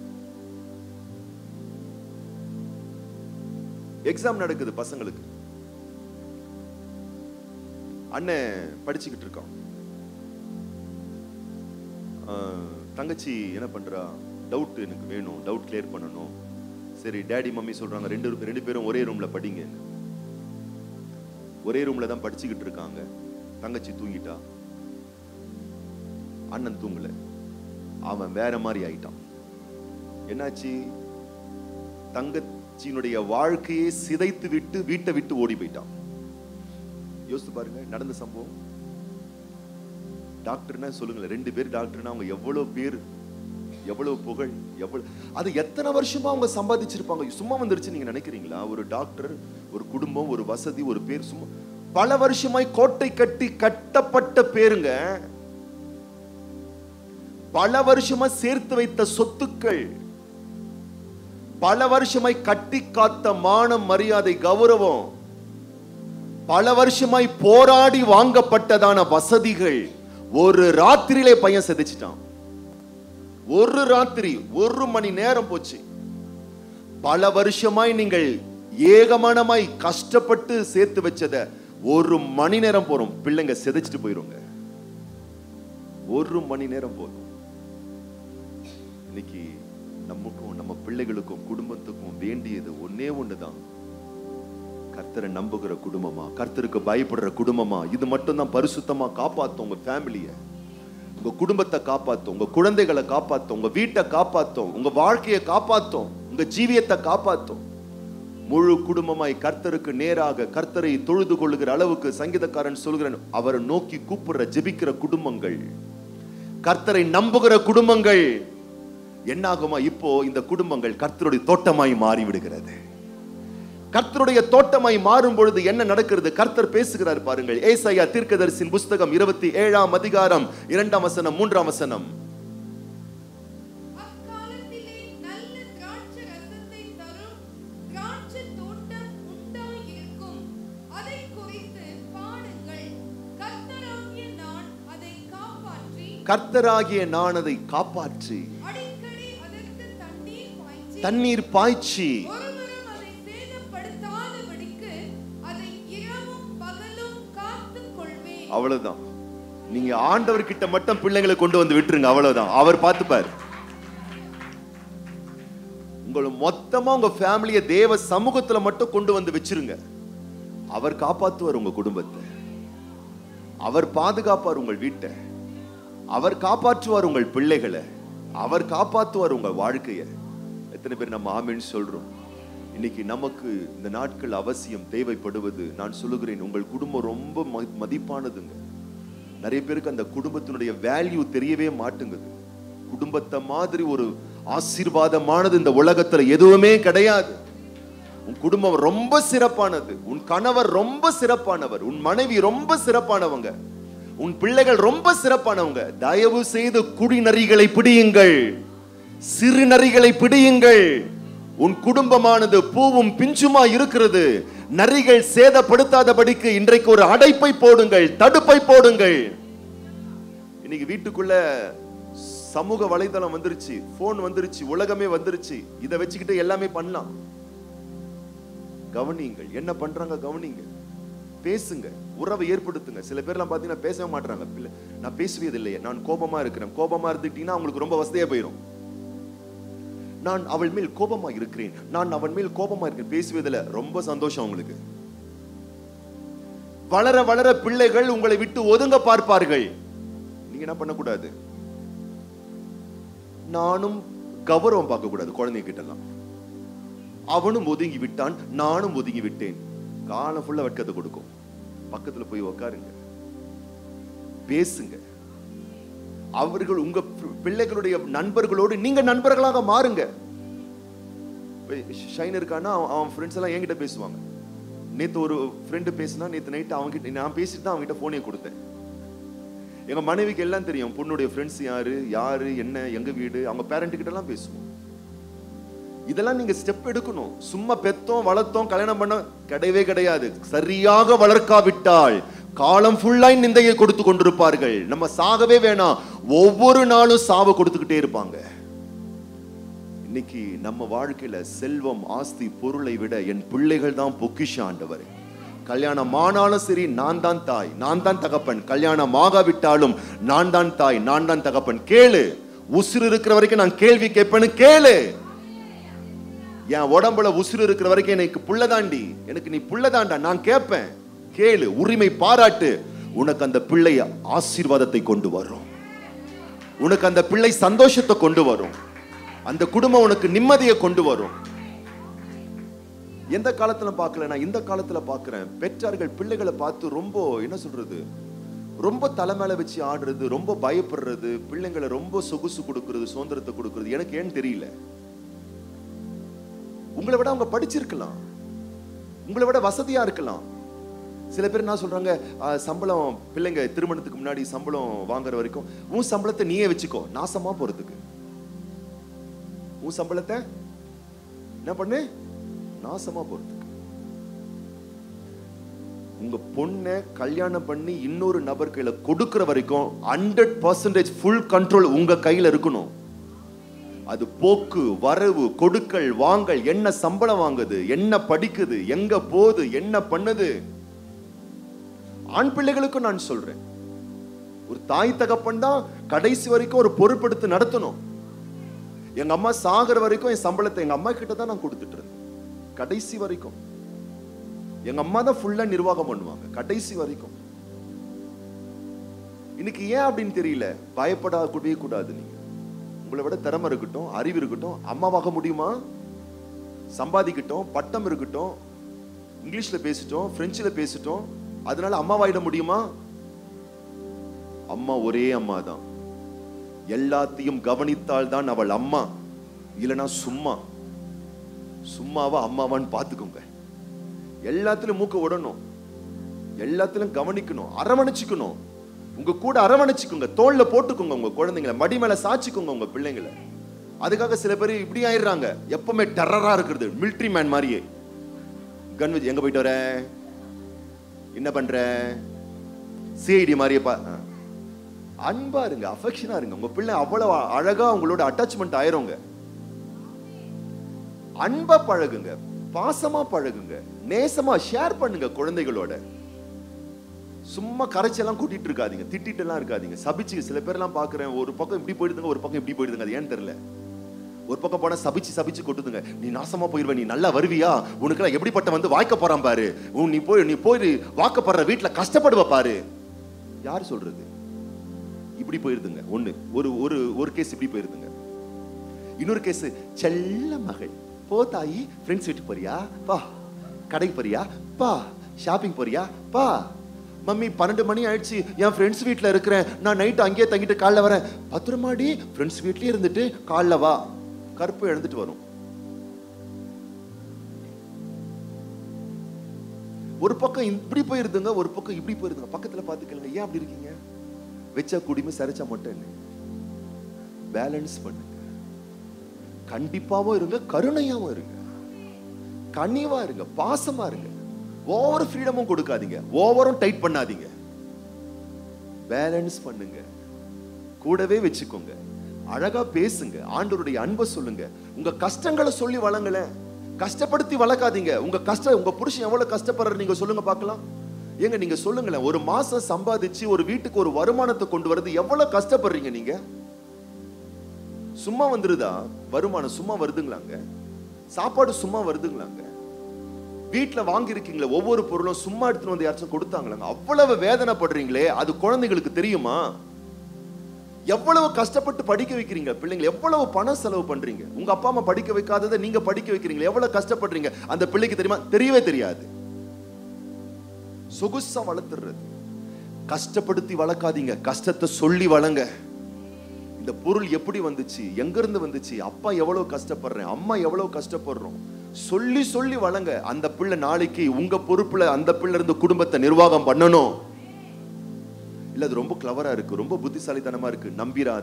எக்ஸாம் நடக்குது பசங்களுக்கு அண்ணன் படிச்சுக்கிட்டு இருக்கான் ஆஹ், தங்கச்சி என்ன பண்றா டவுட் எனக்கு வேணும் டவுட் கிளியர் பண்ணணும் சரி டேடி மம்மி சொல்றாங்க ரெண்டு ரெண்டு பேரும் ஒரே ரூம்ல படிங்க ஒரே ரூம்ல தான் படிச்சுக்கிட்டு இருக்காங்க தங்கச்சி தூங்கிட்டா அண்ணன் தூங்கல அவன் வேற மாதிரி ஆயிட்டான் என்னாச்சு தங்கச்சியினுடைய வாழ்க்கையை சிதைத்து விட்டு வீட்டை விட்டு ஓடி போயிட்டான் யோசித்து பாருங்க நடந்த சம்பவம் டாக்டர்னா சொல்லுங்களேன் ரெண்டு பேர் டாக்டர்னா அவங்க எவ்வளவு பேர் எவ்வளவு புகழ் எவ்வளவு அது எத்தனை வருஷமா அவங்க சம்பாதிச்சிருப்பாங்க சும்மா வந்துருச்சு நீங்க நினைக்கிறீங்களா ஒரு டாக்டர் ஒரு குடும்பம் ஒரு வசதி ஒரு பேர் சும்மா பல வருஷமாய் கோட்டை கட்டி கட்டப்பட்ட பேருங்க பல வருஷமா சேர்த்து வைத்த சொத்துக்கள் பல வருஷமாய் கட்டி காத்த மானம் மரியாதை கௌரவம் பல வருஷமாய் போராடி வாங்கப்பட்டதான வசதிகள் ஒரு ராத்திரியிலே பையன் செதைச்சிட்டான் ஒரு ராத்திரி ஒரு மணி நேரம் போச்சு பல வருஷமாய் நீங்கள் ஏகமனமாய் கஷ்டப்பட்டு சேர்த்து வச்சத ஒரு மணி நேரம் போறோம் பிள்ளைங்க செதைச்சிட்டு போயிருங்க ஒரு மணி நேரம் போதும் இன்னைக்கு நமக்கும் நம்ம பிள்ளைகளுக்கும் குடும்பத்துக்கும் வேண்டியது ஒன்னே ஒண்ணுதான் கர்த்தரை நம்புகிற குடும்பமா கர்த்தருக்கு பயப்படுற குடும்பமா இது மட்டும் தான் பரிசுத்தமா காப்பாத்தும் உங்க ஃபேமிலிய உங்க குடும்பத்தை காப்பாத்தும் உங்க குழந்தைகளை காப்பாத்தும் உங்க வீட்டை காப்பாத்தும் உங்க வாழ்க்கையை காப்பாத்தும் உங்க ஜீவியத்தை காப்பாத்தும் முழு குடும்பமாய் கர்த்தருக்கு நேராக கர்த்தரை தொழுது கொள்ளுகிற அளவுக்கு சங்கீதக்காரன் சொல்கிறேன் அவரை நோக்கி கூப்பிடுற ஜெபிக்கிற குடும்பங்கள் கர்த்தரை நம்புகிற குடும்பங்கள் என்னாகுமா இப்போ இந்த குடும்பங்கள் கர்த்தருடைய தோட்டமாய் மாறி விடுகிறது கர்த்தருடைய தோட்டமாய் மாறும் பொழுது என்ன நடக்கிறது கர்த்தர் பேசுகிறார் பாருங்கள் ஏசாயா தீர்க்கதரிசின் புஸ்தகம் இருபத்தி ஏழாம் அதிகாரம் இரண்டாம் வசனம் மூன்றாம் வசனம் அக்காலத்திலே நல்ல திராட்சை ரசத்தை தரும் திராட்சை தோட்டம் உண்டாயிருக்கும் அதை குறித்து பாடுங்கள் கர்த்தராகிய நான் அதை காப்பாற்றி கர்த்தராகிய நான் அதை காப்பாற்றி அடிக்கடி அதற்கு தண்ணீர் பாய்ச்சி தண்ணீர் பாய்ச்சி ஒருவரும் அதை சேதப்படுத்தாதபடிக்கு அதை இரவும் பகலும் காத்துக் கொள்வேன் அவ்வளவுதான் நீங்க ஆண்டவர்கிட்ட மட்டும் பிள்ளைங்களை கொண்டு வந்து விட்டுருங்க அவ்வளவுதான் அவர் பார்த்துப்பார் உங்களை மொத்தமா உங்க ஃபேமிலியை தேவ சமூகத்துல மட்டும் கொண்டு வந்து வச்சிருங்க அவர் காப்பாத்துவார் உங்க குடும்பத்தை அவர் பாதுகாப்பார் உங்கள் வீட்டை அவர் காப்பாற்றுவார் உங்கள் பிள்ளைகளை அவர் காப்பாற்றுவார் உங்க வாழ்க்கையை எத்தனை பேர் நம்ம ஆமென்னு சொல்றோம் இன்னைக்கு நமக்கு இந்த நாட்கள் அவசியம் தேவைப்படுவது நான் சொல்லுகிறேன் உங்கள் குடும்பம் ரொம்ப ம- மதிப்பானதுங்க நிறைய பேருக்கு அந்த குடும்பத்தினுடைய வேல்யூ தெரியவே மாட்டுங்குது குடும்பத்தை மாதிரி ஒரு ஆசீர்வாதமானது இந்த உலகத்துல எதுவுமே கிடையாது உன் குடும்பம் ரொம்ப சிறப்பானது உன் கணவர் ரொம்ப சிறப்பானவர் உன் மனைவி ரொம்ப சிறப்பானவங்க உன் பிள்ளைகள் ரொம்ப சிறப்பானவங்க தயவு செய்து குடிநரிகளை பிடியுங்கள் சிறு நரிகளை பிடியுங்கள் உன் குடும்பமானது பூவும் பிஞ்சுமா இருக்கிறது நரிகள் சேதப்படுத்தாதபடிக்கு இன்றைக்கு ஒரு அடைப்பை போடுங்கள் தடுப்பை போடுங்கள் இன்னைக்கு வீட்டுக்குள்ள சமூக வலைதளம் வந்துருச்சு போன் வந்துருச்சு உலகமே வந்துருச்சு இதை வச்சுக்கிட்டு எல்லாமே பண்ணலாம் கவனியுங்கள் என்ன பண்றாங்க கவனிங்க பேசுங்க உறவை ஏற்படுத்துங்க சில பேர்லாம் பாத்தீங்கன்னா பேசவே மாட்றாங்க பிள்ளை நான் பேசுவது இல்லையே நான் கோபமா இருக்கிறேன் கோபமா இருந்துட்டீங்கன்னா அவங்களுக்கு ரொம்ப வசதியா போயிடும் நான் அவள் மேல் கோபமா இருக்கிறேன் நான் அவன் மேல் கோபமா இருக்கேன் பேசுவதில் ரொம்ப சந்தோஷம் உங்களுக்கு வளர வளர பிள்ளைகள் உங்களை விட்டு ஒதுங்க பார்ப்பார்கள் நீங்க என்ன பண்ணக்கூடாது நானும் கௌரவம் பார்க்க கூடாது குழந்தைங்க கிட்ட எல்லாம் அவனும் ஒதுங்கி விட்டான் நானும் ஒதுங்கி விட்டேன் காலம் ஃபுல்லா வெட்கத்தை கொடுக்கும் பக்கத்துல போய் உட்காருங்க பேசுங்க அவர்கள் உங்க பி- பிள்ளைகளுடைய நண்பர்களோடு நீங்க நண்பர்களாக மாறுங்க ஷைன் இருக்கான்னா அவன் அவன் ஃப்ரெண்ட்ஸ் எல்லாம் என்கிட்ட பேசுவாங்க நேத்து ஒரு ஃப்ரெண்டு பேசினா நேத்து நைட்டு அவன்கிட்ட நான் பேசிட்டு தான் அவன்கிட்ட போனே கொடுத்தேன் எங்க மனைவிக்கு எல்லாம் தெரியும் பொண்ணுடைய ஃப்ரெண்ட்ஸ் யாரு யாரு என்ன எங்க வீடு அவங்க பேரண்ட் கிட்ட எல்லாம் பேசுவோம் இதெல்லாம் நீங்க ஸ்டெப் எடுக்கணும் சும்மா பெத்தோம் வளர்த்தோம் கல்யாணம் பண்ண கிடையவே கிடையாது சரியாக வளர்க்காவிட்டால் காலம் ஃபுல்லாய் நிந்தையை கொடுத்து கொண்டிருப்பார்கள் நம்ம சாகவே வேணாம் ஒவ்வொரு நாளும் சாவை கொடுத்துக்கிட்டே இருப்பாங்க இன்னைக்கு நம்ம வாழ்க்கையில செல்வம் ஆஸ்தி பொருளை விட என் பிள்ளைகள் தான் பொக்கிஷ ஆண்டவர் கல்யாணம் ஆனாலும் சரி நான் தான் தாய் நான் தான் தகப்பன் கல்யாணம் ஆகாவிட்டாலும் நான் தான் தாய் நான் தான் தகப்பன் கேளு உசுறு இருக்கிற வரைக்கும் நான் கேள்வி கேட்பேன்னு கேளு என் உடம்புல உசுறு இருக்கிற வரைக்கும் எனக்கு புள்ளதாண்டி எனக்கு நீ புள்ளதாண்டா நான் கேட்பேன் கேளு உரிமை பாராட்டு உனக்கு அந்த பிள்ளை ஆசீர்வாதத்தை கொண்டு வரும் உனக்கு அந்த பிள்ளை சந்தோஷத்தை கொண்டு வரும் அந்த குடும்பம் உனக்கு நிம்மதியை கொண்டு வரும் எந்த காலத்துல பார்க்கல நான் இந்த காலத்துல பார்க்கிறேன் பெற்றார்கள் பிள்ளைகளை பார்த்து ரொம்ப என்ன சொல்றது ரொம்ப தலைமையில வச்சு ஆடுறது ரொம்ப பயப்படுறது பிள்ளைங்களை ரொம்ப சொகுசு கொடுக்கறது சுதந்திரத்தை கொடுக்கறது எனக்கு ஏன்னு தெரியல உங்களை விட அவங்க படிச்சிருக்கலாம் உங்களை விட வசதியா இருக்கலாம் சில பேர் என்ன சொல்றாங்க "ஆ, சம்பளம் பிள்ளைங்க திருமணத்துக்கு முன்னாடி சம்பளம் வாங்குற வரைக்கும் உன் சம்பளத்தை நீயே வச்சுக்கோ நாசமா போறதுக்கு உன் சம்பளத்தை என்ன பண்ணு நாசமா போறதுக்கு உங்க பொண்ணை கல்யாணம் பண்ணி இன்னொரு நபர் கையில கொடுக்கிற வரைக்கும் ஹண்ட்ரட் பர்சன்டேஜ் ஃபுல் கண்ட்ரோல் உங்க கையில இருக்கணும் அது போக்கு வரவு கொடுக்கல் வாங்கல் என்ன சம்பளம் வாங்குது என்ன படிக்குது எங்க போகுது என்ன பண்ணுது ஆண் பிள்ளைகளுக்கும் நான் சொல்றேன் ஒரு தாய் தகப்பன் தான் கடைசி வரைக்கும் ஒரு பொறுப்பெடுத்து நடத்தணும் எங்க அம்மா சாகுற வரைக்கும் என் சம்பளத்தை எங்க அம்மா கிட்ட தான் நான் கொடுத்துட்டு இருந்தேன் கடைசி வரைக்கும் எங்க அம்மா தான் ஃபுல்லா நிர்வாகம் பண்ணுவாங்க கடைசி வரைக்கும் இன்னைக்கு ஏன் அப்படின்னு தெரியல பயப்படக்கூடவே கூடாது நீங்க உங்களை விட திறமை இருக்கட்டும் அறிவு இருக்கட்டும் அம்மாவாக முடியுமா சம்பாதிக்கட்டும் பட்டம் இருக்கட்டும் இங்கிலீஷ்ல பேசிட்டோம் பிரெஞ்சுல பேசிட்டோம் அதனால அம்மாவாயிட முடியுமா அம்மா ஒரே அம்மா தான் எல்லாத்தையும் கவனித்தால் தான் அவள் அம்மா இல்லனா சும்மா சும்மாவா அம்மாவான்னு பார்த்துக்கோங்க எல்லாத்திலும் மூக்க விடணும் எல்லாத்திலும் கவனிக்கணும் அரவணைச்சுக்கணும் உங்க கூட அரவணைச்சுக்கோங்க தோல்ல போட்டுக்கோங்க உங்க குழந்தைங்களை மடி மேல சாச்சிக்கோங்க உங்க பிள்ளைங்களை அதுக்காக சில பேர் இப்படி ஆயிடுறாங்க எப்பவுமே டெரரா இருக்கிறது மிலிட்ரி மேன் மாதிரியே கன் வச்சு எங்க போயிட்டு வர என்ன பண்ற சிஐடி மாதிரியே பா ஆ. அன்பா இருங்க அஃபெக்ஷனா இருங்க உங்க பிள்ளை அவ்வளவு அழகா உங்களோட அட்டாச்மெண்ட் ஆயிருங்க அன்பா பழகுங்க பாசமா பழகுங்க நேசமா ஷேர் பண்ணுங்க குழந்தைகளோட சும்மா கரைச்செல்லாம் கூட்டிட்டு இருக்காதீங்க திட்டிட்டு எல்லாம் இருக்காதீங்க சபிச்சு சில பேர்லாம் பாக்குறேன் ஒரு பக்கம் இப்படி போயிடுதுங்க ஒரு பக்கம் இப்படி போயிடுதுங்க அது ஏன்னு தெரியல ஒரு பக்கம் போனா சபிச்சு சபிச்சு கொட்டுதுங்க நீ நாசமா போயிருவ நீ நல்லா வருவியா உனக்கெல்லாம் எப்படிப்பட்ட வந்து வாய்க்க போறான் பாரு உன் நீ போய் நீ போய் வாக்கப்படுற வீட்டுல கஷ்டப்படுவ பாரு யார் சொல்றது இப்படி போயிருதுங்க ஒண்ணு ஒரு ஒரு ஒரு கேஸ் இப்படி போயிருதுங்க இன்னொரு கேஸ் செல்ல மகள் போ தாயி ஃப்ரெண்ட்ஸ் வீட்டுக்கு போறியா பா கடைக்கு போறியா பா ஷாப்பிங் போறியா பா மம்மி பன்னெண்டு மணி ஆயிடுச்சு என் ஃப்ரெண்ட்ஸ் வீட்டில் இருக்கிறேன் நான் நைட்டு அங்கேயே தங்கிட்டு காலைல வரேன் பத்திரமாடி ஃப்ரெண்ட்ஸ் வீட்லயே இருந்துட்டு காலைல வா கருப்பு எழுந்துட்டு வரும் ஒரு பக்கம் இப்படி போயிருதுங்க ஒரு பக்கம் இப்படி போயிருதுங்க பக்கத்துல பாத்துக்கலங்க ஏன் அப்படி இருக்கீங்க வச்சா குடிமை சரிச்சா மட்டும் என்ன பேலன்ஸ் பண்ணுங்க கண்டிப்பாவும் இருங்க கருணையாவும் இருங்க கனிவா இருங்க பாசமா இருங்க ஓவர் ஃப்ரீடமும் கொடுக்காதீங்க ஓவரும் டைட் பண்ணாதீங்க பேலன்ஸ் பண்ணுங்க கூடவே வச்சுக்கோங்க அழகா பேசுங்க ஆண்டவருடைய அன்பை சொல்லுங்க உங்க கஷ்டங்களை சொல்லி வளங்களேன் கஷ்டப்படுத்தி வளர்க்காதீங்க உங்க கஷ்டம் உங்க புருஷன் எவ்வளவு கஷ்டப்படுறாரு நீங்க சொல்லுங்க பார்க்கலாம் ஏங்க நீங்க சொல்லுங்களேன் ஒரு மாசம் சம்பாதிச்சு ஒரு வீட்டுக்கு ஒரு வருமானத்தை கொண்டு வரது எவ்வளவு கஷ்டப்படுறீங்க நீங்க சும்மா வந்துருதா வருமானம் சும்மா வருதுங்களாங்க சாப்பாடு சும்மா வருதுங்களாங்க வீட்ல வாங்கியிருக்கீங்களே ஒவ்வொரு பொருளும் சும்மா எடுத்துட்டு வந்து யாராச்சும் கொடுத்தாங்களாங்க அவ்வளவு வேதனைப்படுறீங்களே அது குழந்தைகளுக்கு தெரியுமா எவ்வளவு கஷ்டப்பட்டு படிக்க வைக்கிறீங்க பிள்ளைங்களை எவ்வளவு பணம் செலவு பண்றீங்க உங்க அப்பா அம்மா படிக்க வைக்காததை நீங்க படிக்க வைக்கிறீங்க எவ்வளவு கஷ்டப்படுறீங்க அந்த பிள்ளைக்கு தெரியுமா தெரியவே தெரியாது சொகுசா வளர்த்துறது கஷ்டப்படுத்தி வளர்க்காதீங்க கஷ்டத்தை சொல்லி வளங்க இந்த பொருள் எப்படி வந்துச்சு எங்க இருந்து வந்துச்சு அப்பா எவ்வளவு கஷ்டப்படுறேன் அம்மா எவ்வளவு கஷ்டப்படுறோம் சொல்லி சொல்லி வளங்க அந்த பிள்ளை நாளைக்கு உங்க பொறுப்புல அந்த பிள்ளை இருந்து குடும்பத்தை நிர்வாகம் பண்ணணும் இல்ல அது ரொம்ப கிளவரா இருக்கு ரொம்ப புத்திசாலித்தனமா இருக்கு நம்பிராத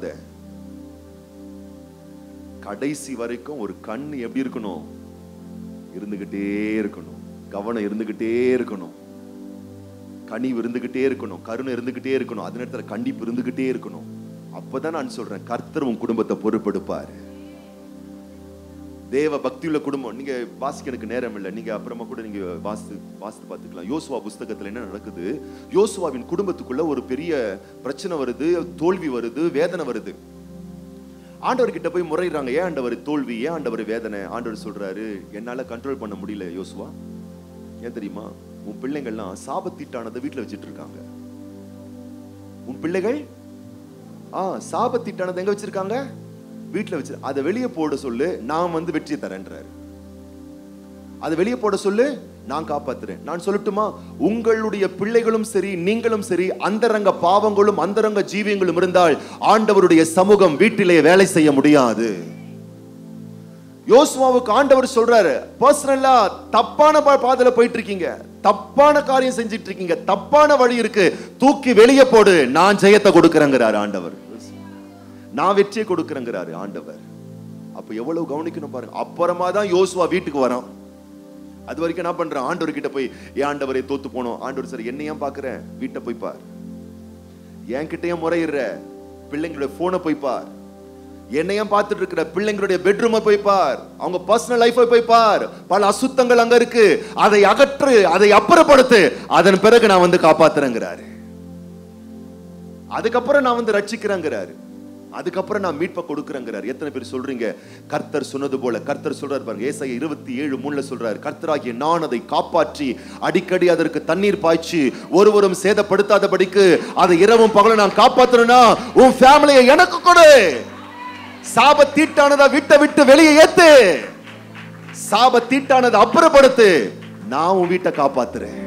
கடைசி வரைக்கும் ஒரு கண் எப்படி இருக்கணும் இருந்துகிட்டே இருக்கணும் கவனம் இருந்துகிட்டே இருக்கணும் கனிவு இருந்துகிட்டே இருக்கணும் கருணை இருந்துகிட்டே இருக்கணும் அதே நேரத்துல கண்டிப்பு இருந்துகிட்டே இருக்கணும் அப்பதான் நான் சொல்றேன் கர்த்தர் உன் குடும்பத்தை பொறுப்பெடுப்பாரு தேவ பக்தியுள்ள குடும்பம் நீங்க வாசிக்க எனக்கு நேரம் இல்லை நீங்க அப்புறமா கூட நீங்க வாசித்து வாசித்து பார்த்துக்கலாம் யோசுவா புஸ்தகத்துல என்ன நடக்குது யோசுவாவின் குடும்பத்துக்குள்ள ஒரு பெரிய பிரச்சனை வருது தோல்வி வருது வேதனை வருது ஆண்டவர் கிட்ட போய் முறையிறாங்க ஏன் ஆண்டவர் தோல்வி ஏன் ஆண்டவர் வேதனை ஆண்டவர் சொல்றாரு என்னால கண்ட்ரோல் பண்ண முடியல யோசுவா ஏன் தெரியுமா உன் பிள்ளைங்கள்லாம் சாபத்தீட்டானதை வீட்டுல வச்சிட்டு இருக்காங்க உன் பிள்ளைகள் ஆ சாபத்தீட்டானதை எங்க வச்சிருக்காங்க வீட்டுல வச்சு அதை வெளியே போட சொல்லு நான் வந்து வெற்றி தரேன்றாரு அதை வெளியே போட சொல்லு நான் காப்பாத்துறேன் நான் சொல்லட்டுமா உங்களுடைய பிள்ளைகளும் சரி நீங்களும் சரி அந்தரங்க பாவங்களும் அந்தரங்க ஜீவியங்களும் இருந்தால் ஆண்டவருடைய சமூகம் வீட்டிலே வேலை செய்ய முடியாது யோசுவாவுக்கு ஆண்டவர் சொல்றாரு பர்சனலா தப்பான பா- பாதையில போயிட்டு இருக்கீங்க தப்பான காரியம் செஞ்சிட்டு இருக்கீங்க தப்பான வழி இருக்கு தூக்கி வெளியே போடு நான் ஜெயத்தை கொடுக்கறேங்கிறாரு ஆண்டவர் நான் வெற்றியை கொடுக்கறேங்கிறாரு ஆண்டவர் அப்ப எவ்வளவு கவனிக்கணும் பாருங்க அப்புறமா தான் யோசுவா வீட்டுக்கு வரான் அது வரைக்கும் என்ன பண்றேன் ஆண்டவர் கிட்ட போய் ஏன் ஆண்டவரை தோத்து போனோம் ஆண்டவர் சார் என்ன ஏன் பாக்குறேன் வீட்டை போய் பார் என்கிட்ட ஏன் முறையிடுற பிள்ளைங்களுடைய போனை போய் பார் என்னையும் பார்த்துட்டு இருக்கிற பிள்ளைங்களுடைய பெட்ரூமை போய் பார் அவங்க பர்சனல் லைஃபை போய் பார் பல அசுத்தங்கள் அங்க இருக்கு அதை அகற்று அதை அப்புறப்படுத்து அதன் பிறகு நான் வந்து காப்பாத்துறேங்கிறாரு அதுக்கப்புறம் நான் வந்து ரட்சிக்கிறேங்கிறாரு அதுக்கப்புறம் நான் மீட்பை கொடுக்குறேங்கிறார் எத்தனை பேர் சொல்றீங்க கர்த்தர் சொன்னது போல கர்த்தர் சொல்றாரு பாருங்க ஏசாயா இருபத்தி ஏழு மூணுல சொல்றாரு கர்த்தராகிய நான் அதை காப்பாற்றி அடிக்கடி அதற்கு தண்ணீர் பாய்ச்சி ஒருவரும் சேதப்படுத்தாதபடிக்கு அதை இரவும் பகலும் நான் காப்பாத்தணும்னா உன் ஃபேமிலியை எனக்கு கொடு சாப தீட்டானதை விட்ட விட்டு வெளியே ஏத்து சாப தீட்டானதை அப்புறப்படுத்து நான் உன் வீட்டை காப்பாத்துறேன்